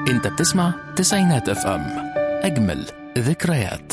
انت بتسمع تسعينات اف ام اجمل ذكريات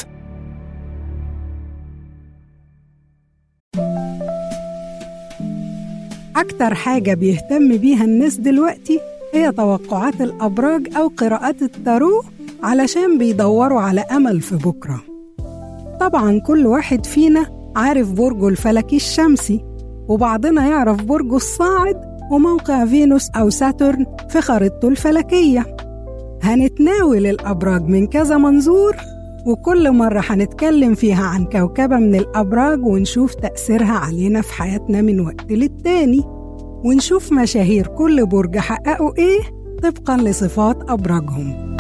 أكتر حاجة بيهتم بيها الناس دلوقتي هي توقعات الأبراج أو قراءات التارو علشان بيدوروا على أمل في بكرة طبعا كل واحد فينا عارف برجه الفلكي الشمسي وبعضنا يعرف برجه الصاعد وموقع فينوس أو ساترن في خريطته الفلكية هنتناول الأبراج من كذا منظور وكل مرة هنتكلم فيها عن كوكبة من الأبراج ونشوف تأثيرها علينا في حياتنا من وقت للتاني ونشوف مشاهير كل برج حققوا إيه طبقا لصفات أبراجهم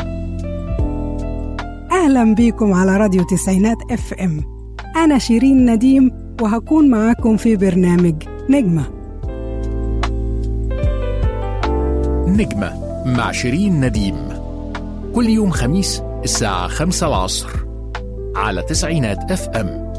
أهلا بيكم على راديو تسعينات اف ام أنا شيرين نديم وهكون معاكم في برنامج نجمة نجمة مع شيرين نديم كل يوم خميس الساعة خمسة العصر على تسعينات اف ام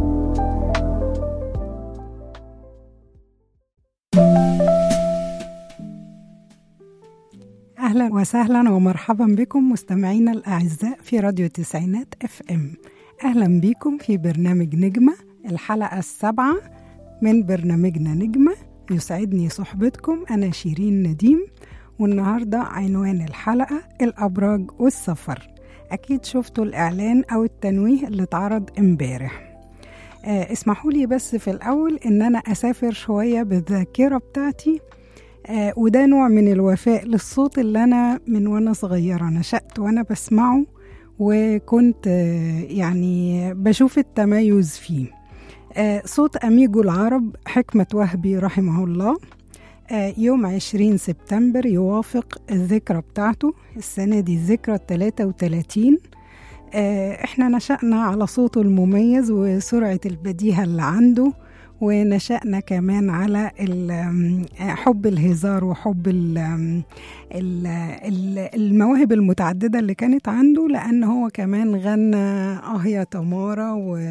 أهلا وسهلا ومرحبا بكم مستمعينا الأعزاء في راديو تسعينات اف ام أهلا بكم في برنامج نجمة الحلقة السابعة من برنامجنا نجمة يسعدني صحبتكم أنا شيرين نديم والنهاردة عنوان الحلقة الأبراج والسفر أكيد شفتوا الإعلان أو التنويه اللي اتعرض امبارح آه اسمحوا لي بس في الأول إن أنا أسافر شوية بالذاكرة بتاعتي آه وده نوع من الوفاء للصوت اللي أنا من وأنا صغيرة نشأت وأنا بسمعه وكنت آه يعني بشوف التميز فيه آه صوت أميجو العرب حكمة وهبي رحمه الله آه يوم 20 سبتمبر يوافق الذكرى بتاعته السنة دي الذكرى ال 33 آه احنا نشأنا على صوته المميز وسرعة البديهة اللي عنده ونشأنا كمان على حب الهزار وحب ال ال المواهب المتعددة اللي كانت عنده لأن هو كمان غنى آه يا تمارا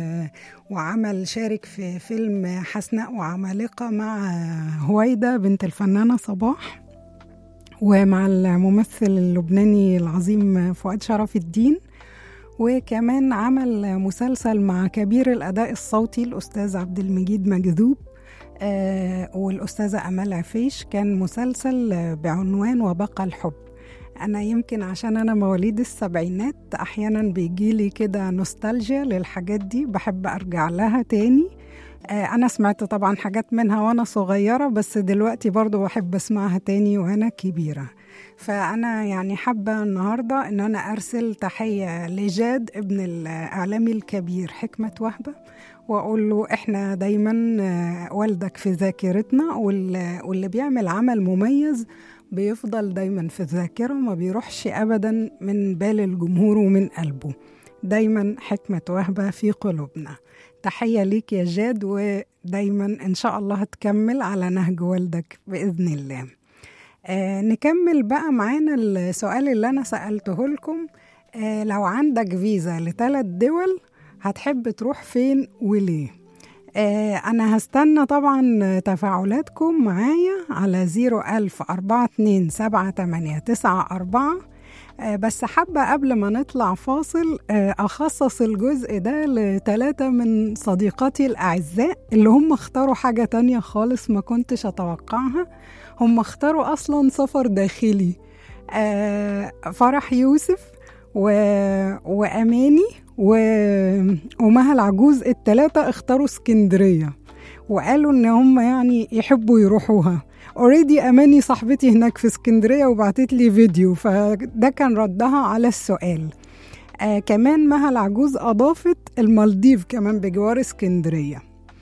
وعمل شارك في فيلم حسناء وعمالقة مع هويدا بنت الفنانة صباح ومع الممثل اللبناني العظيم فؤاد شرف الدين وكمان عمل مسلسل مع كبير الأداء الصوتي الأستاذ عبد المجيد مجذوب آه والأستاذة أمال عفيش كان مسلسل بعنوان وبقى الحب أنا يمكن عشان أنا مواليد السبعينات أحيانا بيجيلي كده نوستالجيا للحاجات دي بحب أرجع لها تاني آه أنا سمعت طبعا حاجات منها وأنا صغيرة بس دلوقتي برضو بحب أسمعها تاني وأنا كبيرة فأنا يعني حابة النهاردة إن أنا أرسل تحية لجاد ابن الإعلامي الكبير حكمة وهبة وأقول له إحنا دايما والدك في ذاكرتنا واللي بيعمل عمل مميز بيفضل دايما في الذاكرة وما بيروحش أبدا من بال الجمهور ومن قلبه دايما حكمة وهبة في قلوبنا تحية ليك يا جاد ودايما إن شاء الله هتكمل على نهج والدك بإذن الله آه نكمل بقى معانا السؤال اللي أنا سألته لكم آه لو عندك فيزا لثلاث دول هتحب تروح فين وليه آه أنا هستنى طبعا تفاعلاتكم معايا على زيرو ألف أربعة اتنين سبعة تمانية تسعة أربعة بس حابة قبل ما نطلع فاصل أخصص الجزء ده لثلاثة من صديقاتي الأعزاء اللي هم اختاروا حاجة تانية خالص ما كنتش أتوقعها هم اختاروا أصلا سفر داخلي فرح يوسف و... وأماني و... ومها العجوز التلاتة اختاروا اسكندرية وقالوا ان هم يعني يحبوا يروحوها اوريدي اماني صاحبتي هناك في اسكندريه وبعتت لي فيديو فده كان ردها على السؤال آه كمان مها العجوز اضافت المالديف كمان بجوار اسكندريه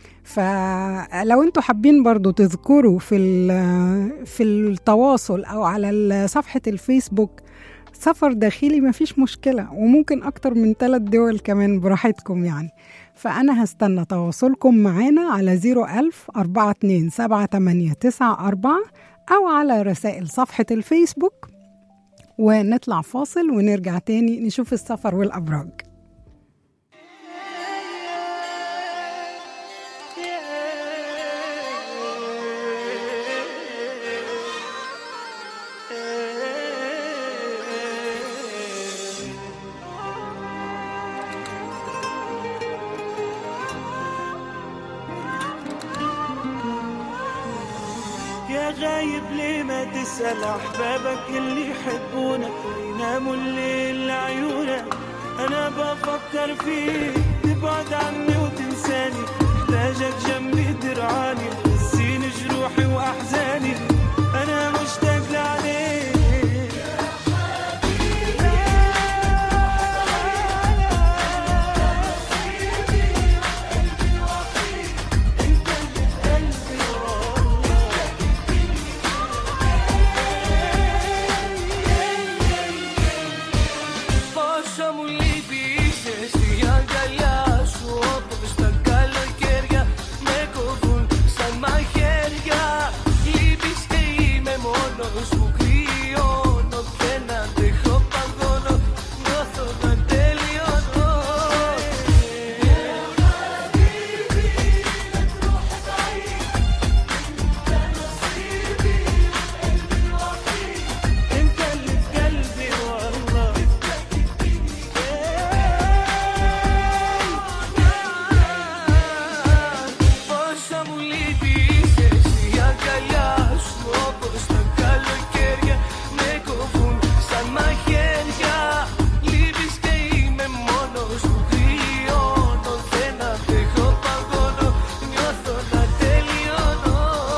فلو انتوا حابين برضو تذكروا في في التواصل او على صفحه الفيسبوك سفر داخلي مفيش مشكلة وممكن أكتر من ثلاث دول كمان براحتكم يعني فأنا هستنى تواصلكم معانا على زيرو ألف أربعة اتنين سبعة تمانية تسعة أربعة أو على رسائل صفحة الفيسبوك ونطلع فاصل ونرجع تاني نشوف السفر والأبراج غايب ليه ما تسأل أحبابك اللي يحبونك يناموا الليل لعيونك أنا بفكر فيك تبعد عني وتنساني محتاجك جنبي ترعاني تنسيني جروحي وأحزاني أنا مشتاق لعليك Πόσο μου λείπεις στη αγκαλιά σου Όπως τα καλοκαίρια με κοβούν σαν μαχαίρια Λείπεις και είμαι μόνος μου κρυώνω Και να αντέχω παγώνω νιώθω να τελειώνω انت اللي في قلبي والله Πόσα μου λείπεις εσύ η αγκαλιά σου Όπως τα καλοκαίρια με κοβούν σαν μαχαίρια Λείπεις και είμαι μόνος μου κρυώνω Δεν αντέχω παγώνω νιώθω να τελειώνω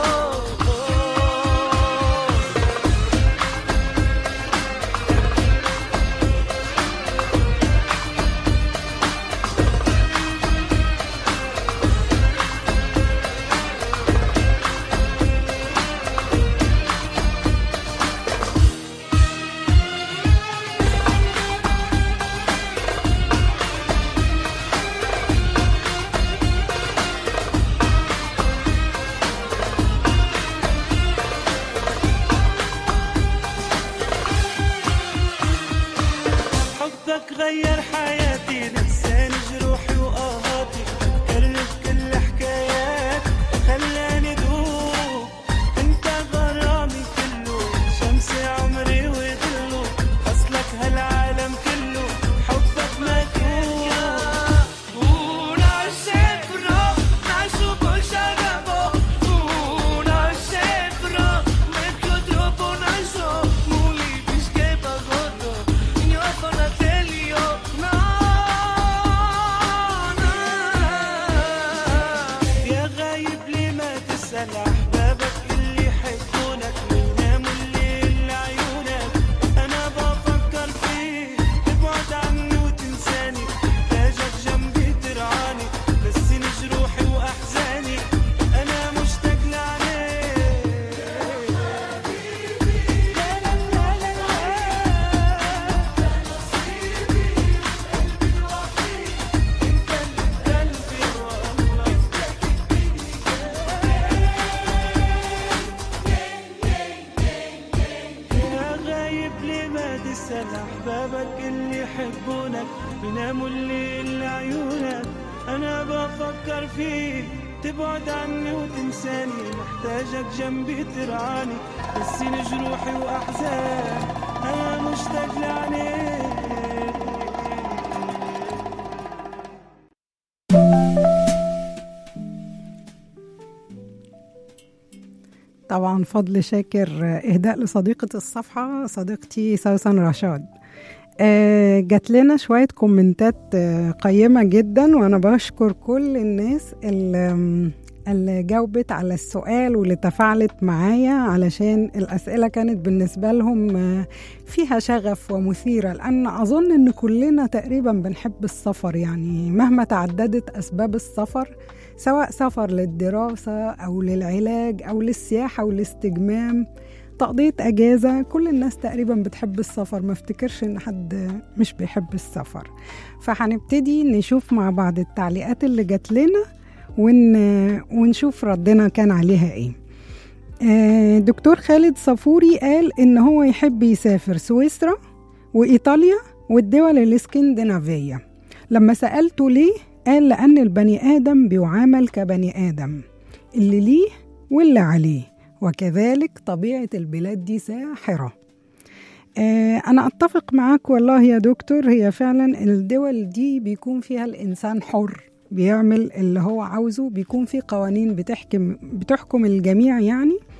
حبك غير حياتي نساني جروحي وآهاتي كرر كل حكايات خلاني دوب انت غرامي كله شمسي عمري وظله اصلك هالعالم كله حبك مكتوب Πού να σε βρω, να σου πω σ' αγαπώ Πού να σε βρω, με ποιο τρόπο να ζω Μου λείπεις και παγώνω, νιώθω να τελειώνω يا غايب ليه ما تسأل أحبابك اللي يحبونك ويناموا الليل لعيونك أنا بفكر فيك تبعد عني وتنساني محتاجك جنبي ترعاني نسيني جروحي وأحزاني أنا مشتاق لعليك لا لا لا لا لا انت اللي في قلبي والله يا غايب ليه ما تسأل أحبابك اللي يحبونك بيناموا الليل لعيونك أنا بفكر فيك تبعد عني وتنساني محتاجك جنبي ترعاني تنسيني جروحي وأحزان أنا مشتاق لعليك طبعا فضل شاكر إهداء لصديقة الصفحة صديقتي سوسن رشاد آه، جات لنا شوية كومنتات آه، قيمة جدا وأنا بشكر كل الناس اللي اللي جاوبت على السؤال واللي تفاعلت معايا علشان الأسئلة كانت بالنسبة لهم آه، فيها شغف ومثيرة لأن أظن إن كلنا تقريبا بنحب السفر يعني مهما تعددت أسباب السفر سواء سفر للدراسة أو للعلاج أو للسياحة والاستجمام تقضية أجازة كل الناس تقريبا بتحب السفر ما افتكرش إن حد مش بيحب السفر فهنبتدي نشوف مع بعض التعليقات اللي جات لنا ون... ونشوف ردنا كان عليها ايه آه، دكتور خالد صفوري قال ان هو يحب يسافر سويسرا وايطاليا والدول الاسكندنافيه لما سالته ليه قال لان البني ادم بيعامل كبني ادم اللي ليه واللي عليه وكذلك طبيعه البلاد دي ساحره آه، أنا أتفق معاك والله يا دكتور هي فعلا الدول دي بيكون فيها الإنسان حر بيعمل اللي هو عاوزه بيكون في قوانين بتحكم بتحكم الجميع يعني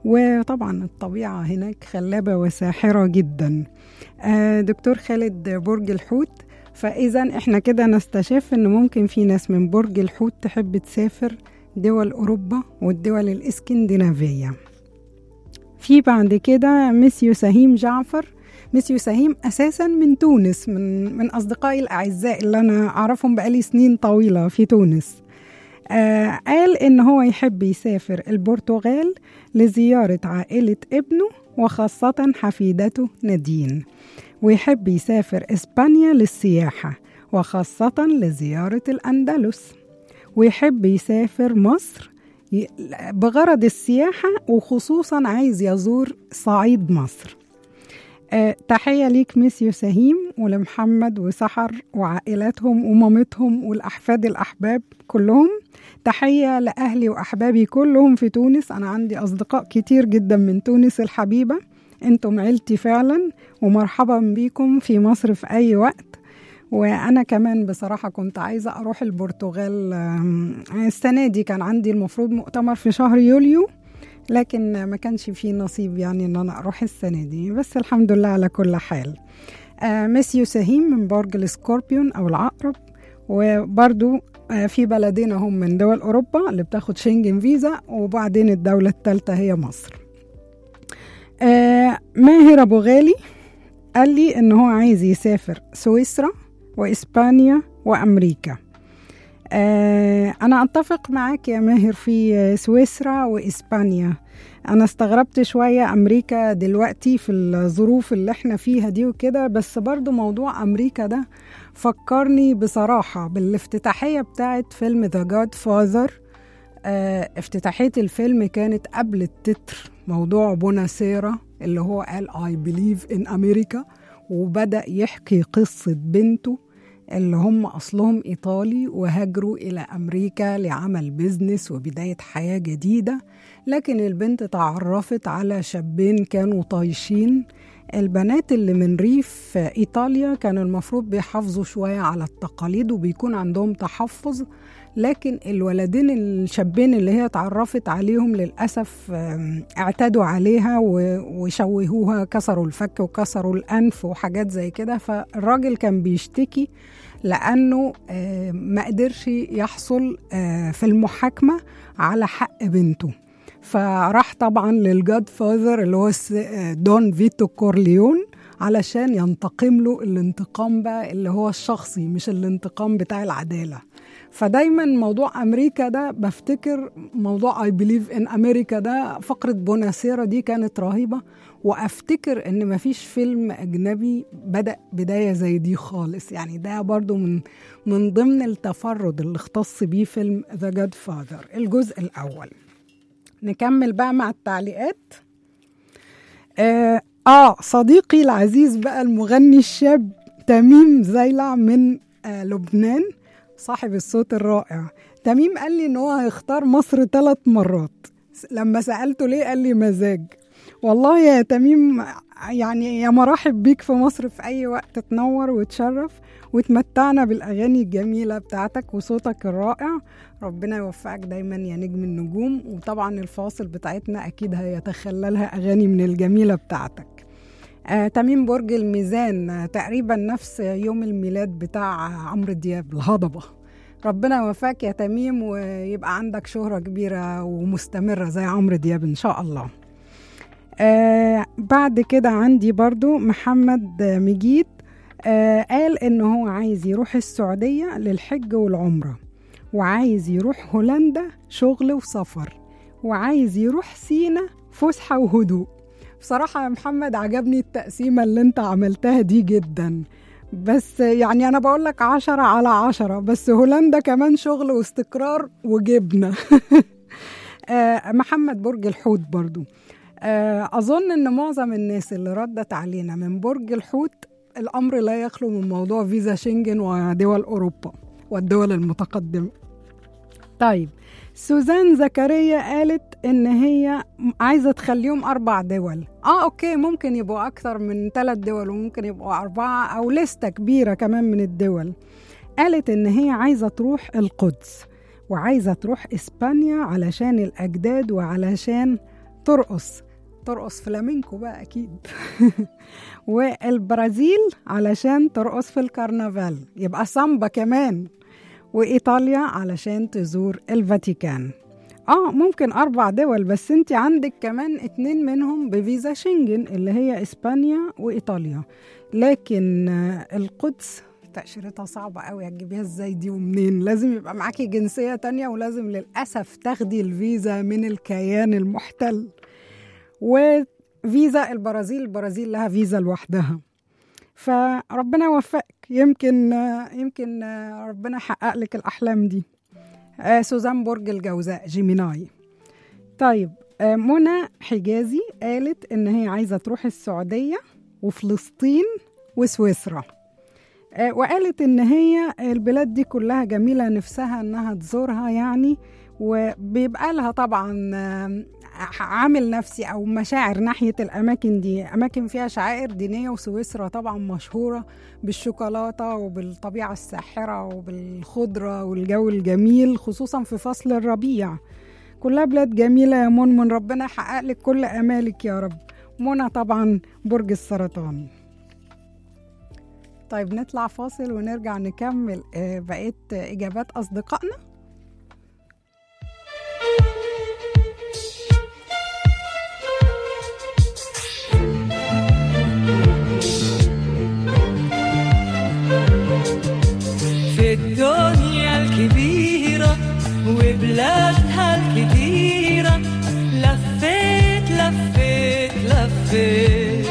وطبعا الطبيعة هناك خلابة وساحرة جدا آه، دكتور خالد برج الحوت فإذا احنا كده نستشف ان ممكن في ناس من برج الحوت تحب تسافر دول أوروبا والدول الإسكندنافية في بعد كده مسيو سهيم جعفر مسيو سهيم أساسا من تونس من, من أصدقائي الأعزاء اللي أنا أعرفهم بقالي سنين طويلة في تونس آه قال إن هو يحب يسافر البرتغال لزيارة عائلة ابنه وخاصة حفيدته نادين ويحب يسافر إسبانيا للسياحة وخاصة لزيارة الأندلس ويحب يسافر مصر ي- بغرض السياحة وخصوصا عايز يزور صعيد مصر آه، تحية ليك ميسيو سهيم ولمحمد وسحر وعائلاتهم ومامتهم والأحفاد الأحباب كلهم تحية لأهلي وأحبابي كلهم في تونس أنا عندي أصدقاء كتير جدا من تونس الحبيبة أنتم عيلتي فعلا ومرحبا بيكم في مصر في أي وقت وأنا كمان بصراحة كنت عايزة أروح البرتغال آم، السنة دي كان عندي المفروض مؤتمر في شهر يوليو لكن ما كانش فيه نصيب يعني ان انا اروح السنه دي بس الحمد لله على كل حال آه ميسيو سهيم من برج السكوربيون او العقرب وبرضو آه في بلدين هم من دول اوروبا اللي بتاخد شنجن فيزا وبعدين الدوله الثالثه هي مصر آه ماهر ابو غالي قال لي ان هو عايز يسافر سويسرا واسبانيا وامريكا آه، أنا أتفق معاك يا ماهر في آه، سويسرا وإسبانيا أنا استغربت شوية أمريكا دلوقتي في الظروف اللي احنا فيها دي وكده بس برضو موضوع أمريكا ده فكرني بصراحة بالافتتاحية بتاعت فيلم The Godfather آه، افتتاحية الفيلم كانت قبل التتر موضوع بوناسيرا اللي هو قال I believe in America وبدأ يحكي قصة بنته اللي هم أصلهم إيطالي وهاجروا إلى أمريكا لعمل بيزنس وبداية حياة جديدة لكن البنت تعرفت على شابين كانوا طايشين البنات اللي من ريف إيطاليا كان المفروض بيحافظوا شوية على التقاليد وبيكون عندهم تحفظ لكن الولدين الشابين اللي هي اتعرفت عليهم للأسف آم، اعتدوا عليها و- وشوهوها كسروا الفك وكسروا الأنف وحاجات زي كده فالراجل كان بيشتكي لأنه آه، ما قدرش يحصل آه، في المحاكمة على حق بنته فراح طبعا للجاد فاذر اللي هو الس- آه، دون فيتو كورليون علشان ينتقم له الانتقام بقى اللي هو الشخصي مش الانتقام بتاع العدالة فدايما موضوع امريكا ده بفتكر موضوع اي بليف ان امريكا ده فقره بوناسيرا دي كانت رهيبه وافتكر ان مفيش فيلم اجنبي بدا بدايه زي دي خالص يعني ده برضو من من ضمن التفرد اللي اختص بيه فيلم ذا جاد فاذر الجزء الاول نكمل بقى مع التعليقات آه, اه صديقي العزيز بقى المغني الشاب تميم زيلع من آه لبنان صاحب الصوت الرائع تميم قال لي ان هو هيختار مصر ثلاث مرات س- لما سألته ليه قال لي مزاج والله يا تميم يعني يا مرحب بيك في مصر في أي وقت تنور وتشرف وتمتعنا بالأغاني الجميلة بتاعتك وصوتك الرائع ربنا يوفقك دايما يا نجم النجوم وطبعا الفاصل بتاعتنا أكيد هيتخللها أغاني من الجميلة بتاعتك آه، تميم برج الميزان آه، تقريبا نفس يوم الميلاد بتاع عمرو دياب الهضبة ربنا يوفقك يا تميم ويبقى عندك شهرة كبيرة ومستمرة زي عمرو دياب إن شاء الله آه بعد كده عندي برضو محمد آه، مجيد آه قال إن هو عايز يروح السعودية للحج والعمرة وعايز يروح هولندا شغل وسفر وعايز يروح سينا فسحة وهدوء بصراحة يا محمد عجبني التقسيمة اللي انت عملتها دي جدا بس يعني أنا بقول لك عشرة على عشرة بس هولندا كمان شغل واستقرار وجبنة آه، محمد برج الحوت برضو آه، أظن إن معظم الناس اللي ردت علينا من برج الحوت الأمر لا يخلو من موضوع فيزا شنجن ودول أوروبا والدول المتقدمة طيب سوزان زكريا قالت ان هي عايزه تخليهم اربع دول اه اوكي ممكن يبقوا اكثر من ثلاث دول وممكن يبقوا اربعه او لسته كبيره كمان من الدول قالت ان هي عايزه تروح القدس وعايزه تروح اسبانيا علشان الاجداد وعلشان ترقص ترقص فلامينكو بقى أكيد والبرازيل علشان ترقص في الكرنفال يبقى سامبا كمان وإيطاليا علشان تزور الفاتيكان اه ممكن اربع دول بس انت عندك كمان اتنين منهم بفيزا شنجن اللي هي اسبانيا وايطاليا لكن آه، القدس تأشيرتها صعبة قوي هتجيبيها ازاي دي ومنين لازم يبقى معاكي جنسية تانية ولازم للأسف تاخدي الفيزا من الكيان المحتل وفيزا البرازيل البرازيل لها فيزا لوحدها فربنا يوفقك يمكن آه، يمكن آه، ربنا يحقق لك الأحلام دي آه، سوزان برج الجوزاء جيميناي طيب آه، منى حجازي قالت ان هي عايزه تروح السعوديه وفلسطين وسويسرا آه، وقالت ان هي البلاد دي كلها جميله نفسها انها تزورها يعني وبيبقى لها طبعا آه، عامل نفسي او مشاعر ناحيه الاماكن دي اماكن فيها شعائر دينيه وسويسرا طبعا مشهوره بالشوكولاته وبالطبيعه الساحره وبالخضره والجو الجميل خصوصا في فصل الربيع كلها بلاد جميله يا منمن ربنا يحقق لك كل امالك يا رب منى طبعا برج السرطان طيب نطلع فاصل ونرجع نكمل آه، بقيه اجابات اصدقائنا في الدنيا الكبيرة وبلادها الكتيرة لفيت لفيت لفيت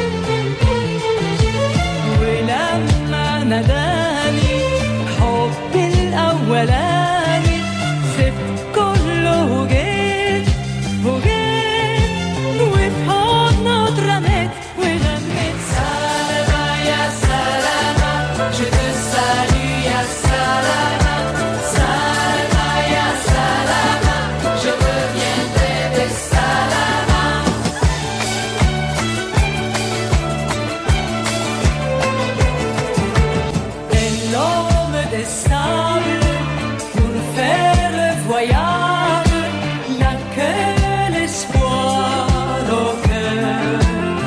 ولما ناداني حبي الأولاني سبت كله وجيت وجيت وفي حضنه اترميت وغنيت سلامة يا سلامة Je te salue يا سلامة سلامة يا سلامة Je reviendrai بالسلامة Et l'homme des sables pour faire le voyage n'a que l'espoir au cœur.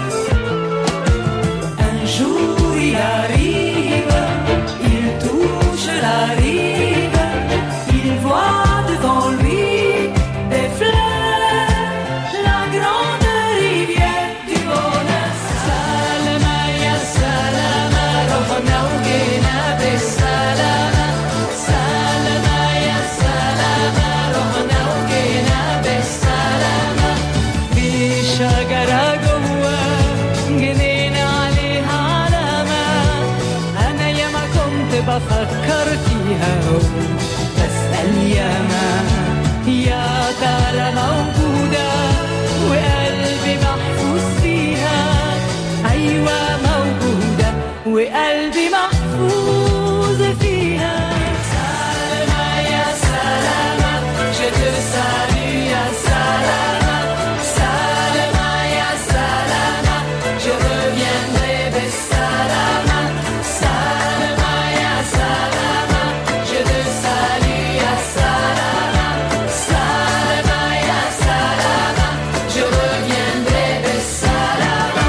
Un jour il arrive, il touche la rive, il voit devant lui des fleurs, la grande rivière du bonheur. Salama ya salama, rohna ugena besalama. Salama ya salama, rohna ugena besalama. في شجرة جوا جنينة عليها علامة أنا ياما كنت بفكر فيها بسأل ياما يا ترى موجودة وقلبي محفوظ فيها أيوة موجودة وقلبي محفوظ فيها سلامة يا سلامة Je te salue يا سلامة سلامة يا سلامة Je reviendrai بالسلامة سلامة يا سلامة Je te salue يا سلامة سلامة يا سلامة Je reviendrai بالسلامة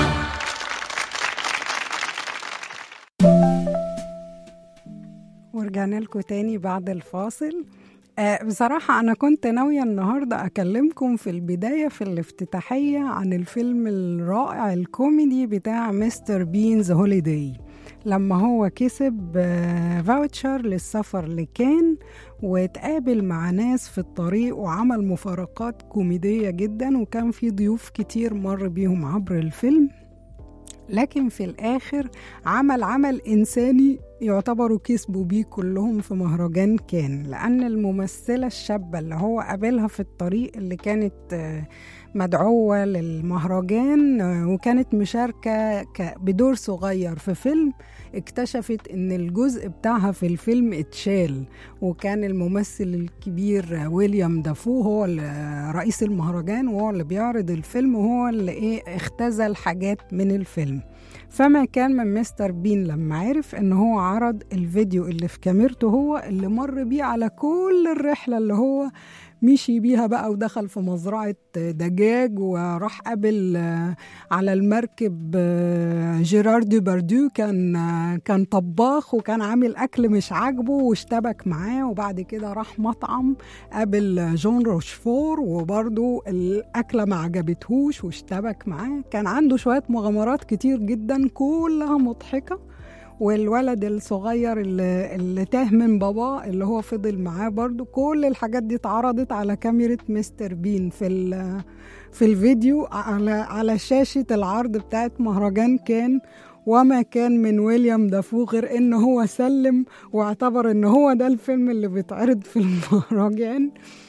ورجعنا لكم تاني بعد الفاصل آه بصراحة أنا كنت ناوية النهاردة أكلمكم في البداية في الافتتاحية عن الفيلم الرائع الكوميدي بتاع مستر بينز هوليداي لما هو كسب آه فاوتشر للسفر لكان واتقابل مع ناس في الطريق وعمل مفارقات كوميدية جدا وكان في ضيوف كتير مر بيهم عبر الفيلم لكن في الآخر عمل عمل إنساني يعتبروا كسبوا بيه كلهم في مهرجان كان لأن الممثلة الشابة اللي هو قابلها في الطريق اللي كانت آه، مدعوة للمهرجان آه، وكانت مشاركة ك- بدور صغير في فيلم اكتشفت ان الجزء بتاعها في الفيلم اتشال وكان الممثل الكبير آه، ويليام دافو هو اللي- رئيس المهرجان وهو اللي بيعرض الفيلم وهو اللي ايه اختزل حاجات من الفيلم فما كان من مستر بين لما عرف ان هو عرض الفيديو اللي في كاميرته هو اللي مر بيه على كل الرحلة اللي هو مشي بيها بقى ودخل في مزرعة دجاج وراح قابل آه، على المركب آه، جيرار دي باردو كان آه، كان طباخ وكان عامل أكل مش عاجبه واشتبك معاه وبعد كده راح مطعم قابل جون روشفور وبرضه الأكلة ما عجبتهوش واشتبك معاه كان عنده شوية مغامرات كتير جدا كلها مضحكة والولد الصغير اللي, اللي تاه من باباه اللي هو فضل معاه برضو كل الحاجات دي اتعرضت على كاميرا مستر بين في ال- في الفيديو على على شاشة العرض بتاعت مهرجان كان وما كان من ويليام دافو غير ان هو سلم واعتبر ان هو ده الفيلم اللي بيتعرض في المهرجان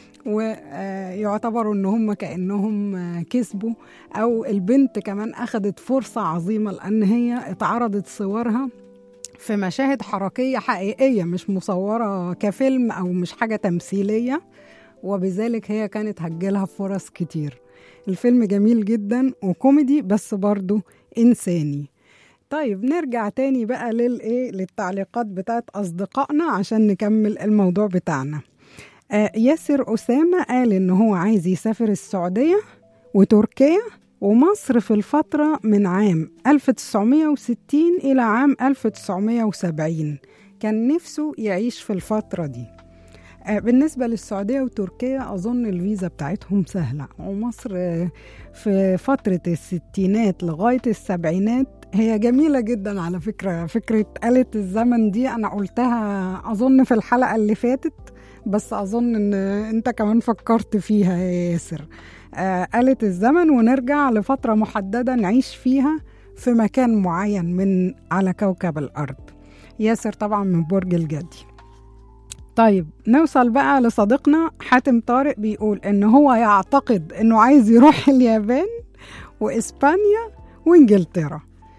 ويعتبروا ان هم كانهم آه، كسبوا او البنت كمان اخذت فرصه عظيمه لان هي اتعرضت صورها في مشاهد حركيه حقيقيه مش مصوره كفيلم او مش حاجه تمثيليه وبذلك هي كانت هتجيلها فرص كتير الفيلم جميل جدا وكوميدي بس برضه انساني طيب نرجع تاني بقى للايه للتعليقات بتاعت اصدقائنا عشان نكمل الموضوع بتاعنا آه ياسر أسامة قال إن هو عايز يسافر السعودية وتركيا ومصر في الفترة من عام 1960 إلى عام 1970 كان نفسه يعيش في الفترة دي آه، بالنسبة للسعودية وتركيا أظن الفيزا بتاعتهم سهلة ومصر آه، في فترة الستينات لغاية السبعينات هي جميلة جدا على فكرة فكرة آلة الزمن دي أنا قلتها أظن في الحلقة اللي فاتت بس أظن إن أنت كمان فكرت فيها يا ياسر آه، آلة الزمن ونرجع لفترة محددة نعيش فيها في مكان معين من على كوكب الأرض ياسر طبعا من برج الجدي طيب نوصل بقى لصديقنا حاتم طارق بيقول ان هو يعتقد انه عايز يروح اليابان واسبانيا وانجلترا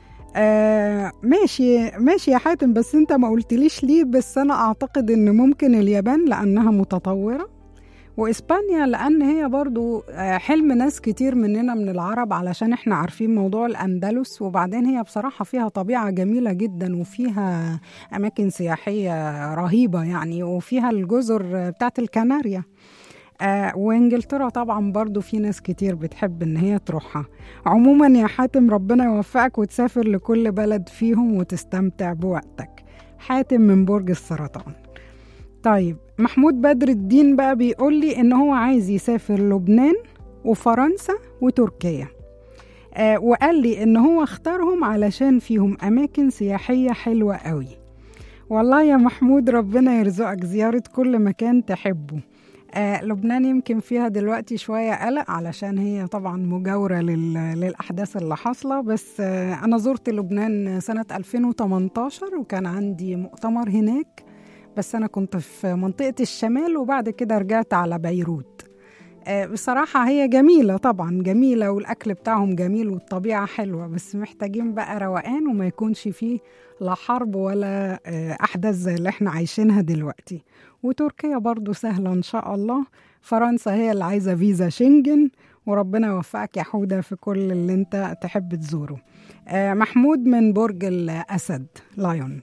آه ماشي ماشي يا حاتم بس انت ما قلتليش ليه بس انا اعتقد ان ممكن اليابان لانها متطوره واسبانيا لان هي برضو آه، حلم ناس كتير مننا من العرب علشان احنا عارفين موضوع الاندلس وبعدين هي بصراحه فيها طبيعه جميله جدا وفيها اماكن سياحيه رهيبه يعني وفيها الجزر بتاعت الكناريا آه وانجلترا طبعا برضو في ناس كتير بتحب ان هي تروحها عموما يا حاتم ربنا يوفقك وتسافر لكل بلد فيهم وتستمتع بوقتك حاتم من برج السرطان طيب محمود بدر الدين بقى بيقول لي ان هو عايز يسافر لبنان وفرنسا وتركيا آه وقال لي ان هو اختارهم علشان فيهم اماكن سياحيه حلوه قوي والله يا محمود ربنا يرزقك زياره كل مكان تحبه آه لبنان يمكن فيها دلوقتي شوية قلق علشان هي طبعا مجاورة لل... للأحداث اللي حاصلة بس آه أنا زرت لبنان سنة 2018 وكان عندي مؤتمر هناك بس أنا كنت في منطقة الشمال وبعد كده رجعت على بيروت آه بصراحة هي جميلة طبعا جميلة والأكل بتاعهم جميل والطبيعة حلوة بس محتاجين بقى روقان وما يكونش فيه لا حرب ولا آه أحداث زي اللي احنا عايشينها دلوقتي وتركيا برضو سهلة إن شاء الله فرنسا هي اللي عايزة فيزا شنجن وربنا يوفقك يا حودة في كل اللي انت تحب تزوره آه محمود من برج الأسد لايون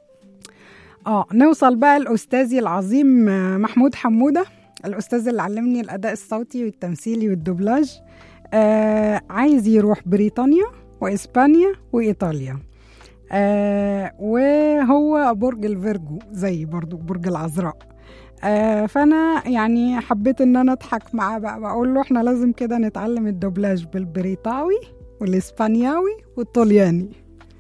اه نوصل بقى لأستاذي العظيم آه، محمود حمودة الأستاذ اللي علمني الأداء الصوتي والتمثيلي والدوبلاج آه عايز يروح بريطانيا وإسبانيا وإيطاليا آه وهو برج الفيرجو زي برضو برج العذراء آه فانا يعني حبيت ان انا اضحك معاه بقى بقول له احنا لازم كده نتعلم الدوبلاج بالبريطاوي والاسبانياوي والطلياني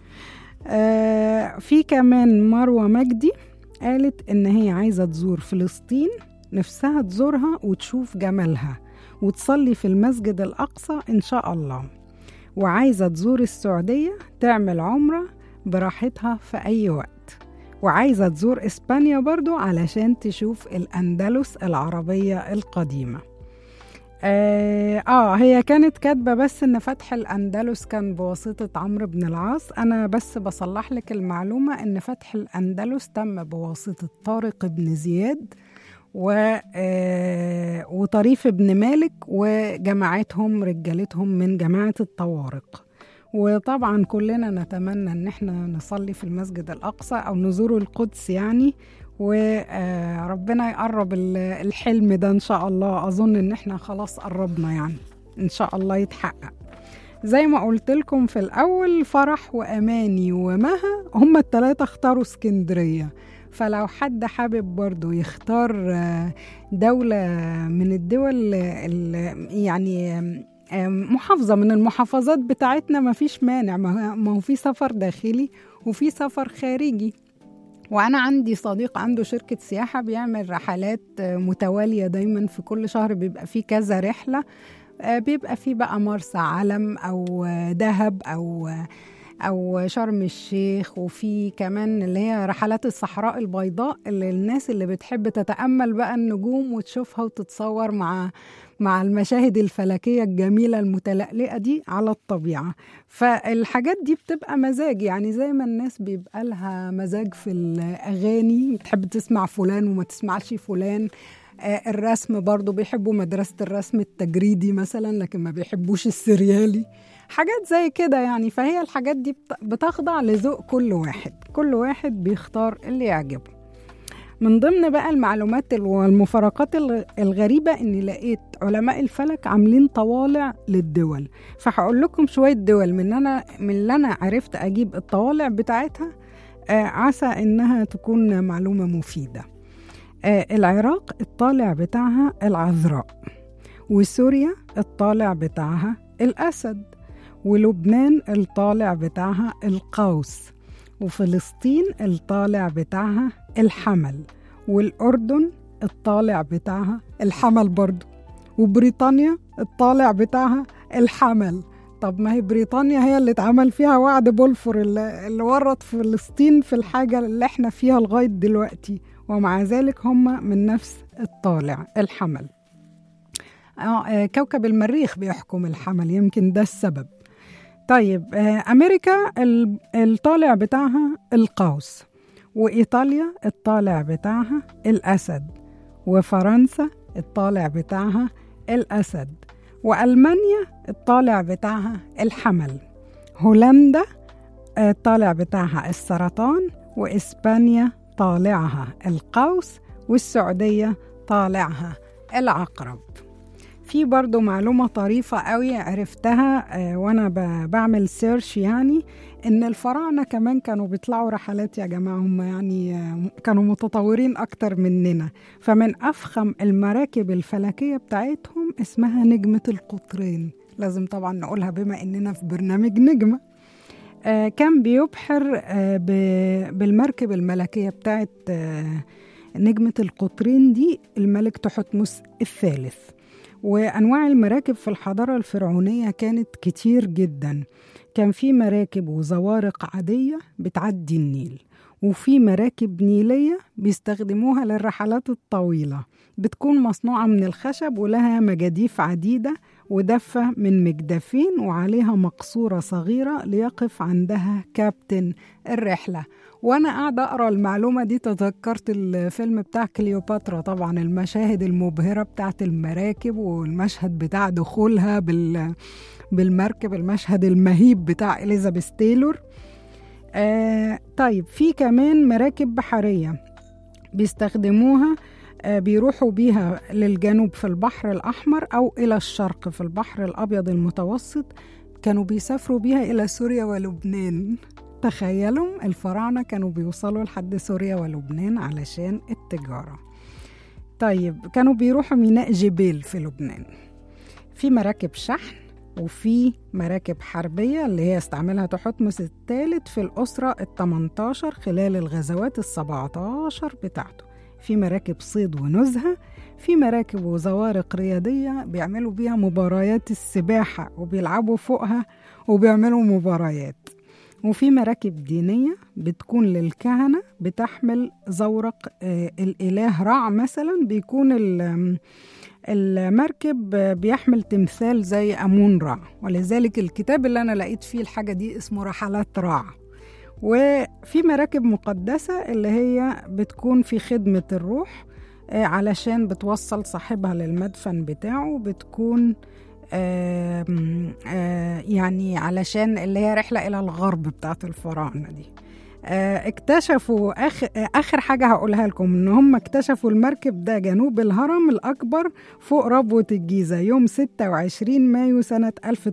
آه في كمان مروه مجدي قالت ان هي عايزه تزور فلسطين نفسها تزورها وتشوف جمالها وتصلي في المسجد الاقصى ان شاء الله وعايزه تزور السعوديه تعمل عمره براحتها في أي وقت وعايزة تزور إسبانيا برضو علشان تشوف الأندلس العربية القديمة آه, آه هي كانت كاتبة بس إن فتح الأندلس كان بواسطة عمرو بن العاص أنا بس بصلح لك المعلومة إن فتح الأندلس تم بواسطة طارق بن زياد و آه وطريف بن مالك وجماعتهم رجالتهم من جماعة الطوارق وطبعا كلنا نتمنى ان احنا نصلي في المسجد الاقصى او نزور القدس يعني وربنا يقرب ال- الحلم ده ان شاء الله اظن ان احنا خلاص قربنا يعني ان شاء الله يتحقق زي ما قلت لكم في الاول فرح واماني ومها هما التلاتة اختاروا اسكندريه فلو حد حابب برضو يختار آه، دولة من الدول ال- يعني آم، محافظة من المحافظات بتاعتنا ما فيش مانع ما ما هو في سفر داخلي وفي سفر خارجي وأنا عندي صديق عنده شركة سياحة بيعمل رحلات آه، متوالية دايما في كل شهر بيبقى فيه كذا رحلة آه، بيبقى فيه بقى مرسى علم أو آه، دهب أو آه، أو شرم الشيخ وفي كمان اللي هي رحلات الصحراء البيضاء اللي الناس اللي بتحب تتأمل بقى النجوم وتشوفها وتتصور مع مع المشاهد الفلكية الجميلة المتلألئة دي على الطبيعة فالحاجات دي بتبقى مزاج يعني زي ما الناس بيبقى لها مزاج في الأغاني بتحب تسمع فلان وما تسمعش فلان آه، الرسم برضو بيحبوا مدرسة الرسم التجريدي مثلا لكن ما بيحبوش السريالي حاجات زي كده يعني فهي الحاجات دي بت- بتخضع لذوق كل واحد كل واحد بيختار اللي يعجبه من ضمن بقى المعلومات ال- والمفارقات الغ- الغريبة إني لقيت علماء الفلك عاملين طوالع للدول فهقول لكم شوية دول من أنا من اللي أنا عرفت أجيب الطوالع بتاعتها آه عسى إنها تكون معلومة مفيدة آه العراق الطالع بتاعها العذراء وسوريا الطالع بتاعها الأسد ولبنان الطالع بتاعها القوس وفلسطين الطالع بتاعها الحمل والأردن الطالع بتاعها الحمل برضو وبريطانيا الطالع بتاعها الحمل طب ما هي بريطانيا هي اللي اتعمل فيها وعد بولفور اللي, اللي ورط فلسطين في الحاجة اللي احنا فيها لغاية دلوقتي ومع ذلك هم من نفس الطالع الحمل آه آه، كوكب المريخ بيحكم الحمل يمكن ده السبب طيب آه، أمريكا ال- الطالع بتاعها القوس وإيطاليا الطالع بتاعها الأسد وفرنسا الطالع بتاعها الأسد وألمانيا الطالع بتاعها الحمل هولندا آه، الطالع بتاعها السرطان وإسبانيا طالعها القوس والسعودية طالعها العقرب في برضو معلومة طريفة قوي عرفتها آه، وانا ب- بعمل سيرش يعني ان الفراعنة كمان كانوا بيطلعوا رحلات يا جماعة هم يعني آه، كانوا متطورين اكتر مننا فمن افخم المراكب الفلكية بتاعتهم اسمها نجمة القطرين لازم طبعا نقولها بما اننا في برنامج نجمة آه، كان بيبحر آه، ب- بالمركب الملكية بتاعت آه، نجمة القطرين دي الملك تحتمس الثالث وأنواع المراكب في الحضارة الفرعونية كانت كتير جدا كان في مراكب وزوارق عادية بتعدي النيل وفي مراكب نيلية بيستخدموها للرحلات الطويلة بتكون مصنوعة من الخشب ولها مجاديف عديدة ودفة من مجدفين وعليها مقصورة صغيرة ليقف عندها كابتن الرحلة وانا قاعده اقرا المعلومه دي تذكرت الفيلم بتاع كليوباترا طبعا المشاهد المبهره بتاعت المراكب والمشهد بتاع دخولها بال بالمركب المشهد المهيب بتاع اليزابيث تايلور آه طيب في كمان مراكب بحريه بيستخدموها آه بيروحوا بيها للجنوب في البحر الأحمر أو إلى الشرق في البحر الأبيض المتوسط كانوا بيسافروا بيها إلى سوريا ولبنان تخيلوا الفراعنة كانوا بيوصلوا لحد سوريا ولبنان علشان التجارة طيب كانوا بيروحوا ميناء جبيل في لبنان في مراكب شحن وفي مراكب حربية اللي هي استعملها تحتمس الثالث في الأسرة ال 18 خلال الغزوات ال 17 بتاعته في مراكب صيد ونزهة في مراكب وزوارق رياضية بيعملوا بيها مباريات السباحة وبيلعبوا فوقها وبيعملوا مباريات وفي مراكب دينية بتكون للكهنة بتحمل زورق آه، الإله رع مثلا بيكون ال- المركب بيحمل تمثال زي أمون رع ولذلك الكتاب اللي أنا لقيت فيه الحاجة دي اسمه رحلات رع وفي مراكب مقدسة اللي هي بتكون في خدمة الروح آه، علشان بتوصل صاحبها للمدفن بتاعه بتكون آم، آه، يعني علشان اللي هي رحلة إلى الغرب بتاعت الفراعنة دي آه، اكتشفوا آخر, آخر حاجة هقولها لكم إن هم اكتشفوا المركب ده جنوب الهرم الأكبر فوق ربوة الجيزة يوم 26 مايو سنة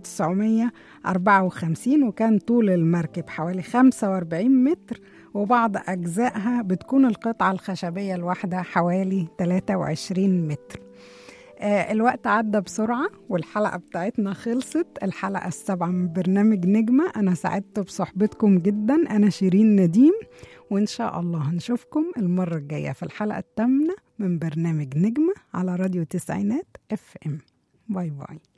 1954 وكان طول المركب حوالي 45 متر وبعض أجزائها بتكون القطعة الخشبية الواحدة حوالي 23 متر آه، الوقت عدى بسرعة والحلقة بتاعتنا خلصت الحلقة السابعة من برنامج نجمة أنا سعدت بصحبتكم جدا أنا شيرين نديم وإن شاء الله هنشوفكم المرة الجاية في الحلقة الثامنة من برنامج نجمة على راديو تسعينات اف ام باي باي